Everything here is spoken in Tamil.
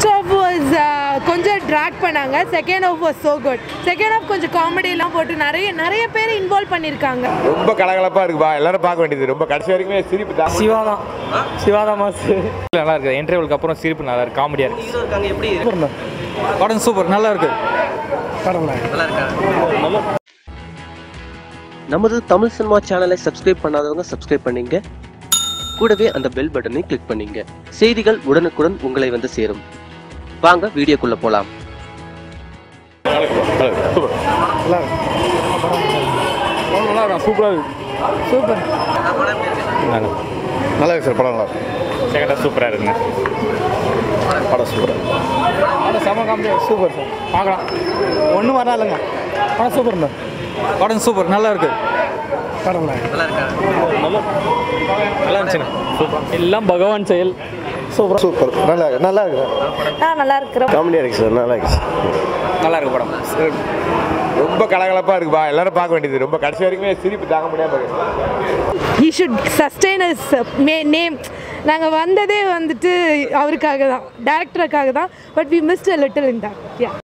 ஃபர்ஸ்ட் ஆஃப் வாஸ் கொஞ்சம் ட்ராக் பண்ணாங்க second half was so good second half கொஞ்சம் காமெடியெல்லாம் போட்டு நிறைய நிறைய பேர் இன்வால்வ் பண்ணியிருக்காங்க ரொம்ப கலகலப்பா இருக்குப்பா எல்லாரும் பார்க்க வேண்டியது ரொம்ப கடைசி வரைக்குமே சிரிப்பு தான் சிவா தான் சிவா தான் மாஸ் நல்லா இருக்குது இன்டர்வலுக்கு அப்புறம் சிரிப்பு நல்லா இருக்கு காமெடியாக இருக்கு ஹீரோ இருக்காங்க எப்படி இருக்கு படம் சூப்பர் நல்லா இருக்கு நல்லா இருக்கா நமது தமிழ் சினிமா சேனலை சப்ஸ்கிரைப் பண்ணாதவங்க சப்ஸ்கிரைப் பண்ணீங்க கூடவே அந்த பெல் பட்டனை கிளிக் பண்ணீங்க செய்திகள் உடனுக்குடன் உங்களை வந்து சேரும் வாங்க வீடியோக்குள்ள போலாம் நல்லா இருக்கும் சூப்பராக இருக்கு சூப்பர் நல்லா இருக்கு சார் படம் நல்லா செகண்டாக சூப்பராக இருக்குங்க படம் சூப்பர் படம் செம காமெடியாக சூப்பர் சார் பார்க்கலாம் ஒன்றும் வரலாம் இல்லைங்க படம் சூப்பர் படம் சூப்பர் நல்லா இருக்கு நல்லா இருக்கா நல்லா இருந்துச்சுங்க சூப்பர் எல்லாம் பகவான் செயல் சூப்பர் சூப்பர் நல்லா நல்லா இருக்கு நான் நல்லா இருக்கிறேன் காமெடியாக இருக்கு சார் நல்லா இருக்கு நல்லா இருக்கு படம் ரொம்ப கலகலப்பா இருக்குப்பா எல்லாரும் பார்க்க வேண்டியது ரொம்ப கடைசி வரைக்குமே சிரிப்பு தாங்க முடியாம இருக்கு he should sustain his may name நாங்கள் வந்ததே வந்துட்டு அவருக்காக தான் டேரக்டருக்காக தான் but we missed a little in that yeah